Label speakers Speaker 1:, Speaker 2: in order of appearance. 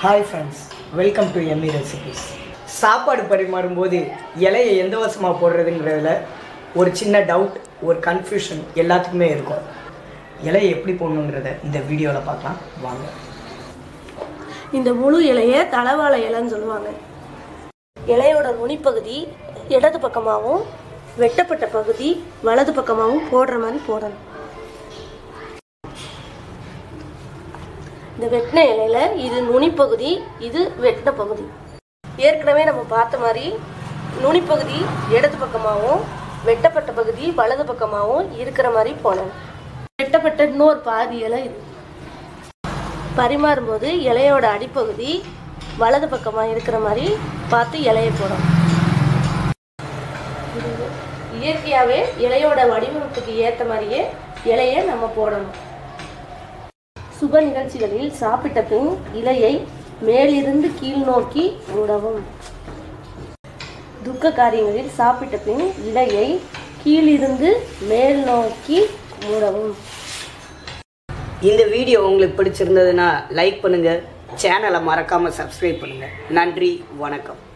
Speaker 1: hi friends welcome to Emmy recipes சாப்பாடு பரிமாறும்போது இலையை எந்த வசமாக போடுறதுங்கிறதுல ஒரு சின்ன டவுட் ஒரு கன்ஃபியூஷன் எல்லாத்துக்குமே இருக்கும் இலையை எப்படி போடணுங்கிறத இந்த வீடியோவில் பார்க்கலாம் வாங்க
Speaker 2: இந்த முழு இலையை தலவாழை இலைன்னு சொல்லுவாங்க இலையோட நுனிப்பகுதி இடது பக்கமாகவும் வெட்டப்பட்ட பகுதி வலது பக்கமாகவும் போடுற மாதிரி போடணும் இந்த வெட்டின இலையில இது நுனிப்பகுதி இது வெட்டின பகுதி ஏற்கனவே நம்ம பார்த்த மாதிரி நுனிப்பகுதி இடது பக்கமாகவும் வெட்டப்பட்ட பகுதி வலது பக்கமாகவும் இருக்கிற மாதிரி போடணும் வெட்டப்பட்ட இன்னொரு பாதி இலை இது பரிமாறும்போது இலையோட அடிப்பகுதி வலது பக்கமாக இருக்கிற மாதிரி பார்த்து இலையை போடணும் இயற்கையாகவே இலையோட வடிவமைப்புக்கு ஏற்ற மாதிரியே இலையை நம்ம போடணும் சுப நிகழ்ச்சிகளில் சாப்பிட்ட பின் இலையை மேலிருந்து கீழ் நோக்கி மூடவும் துக்க காரியங்களில் சாப்பிட்ட பின் இலையை கீழிருந்து மேல் நோக்கி மூடவும்
Speaker 1: இந்த வீடியோ உங்களுக்கு பிடிச்சிருந்ததுன்னா லைக் பண்ணுங்கள் சேனலை மறக்காமல் சப்ஸ்கிரைப் பண்ணுங்கள் நன்றி வணக்கம்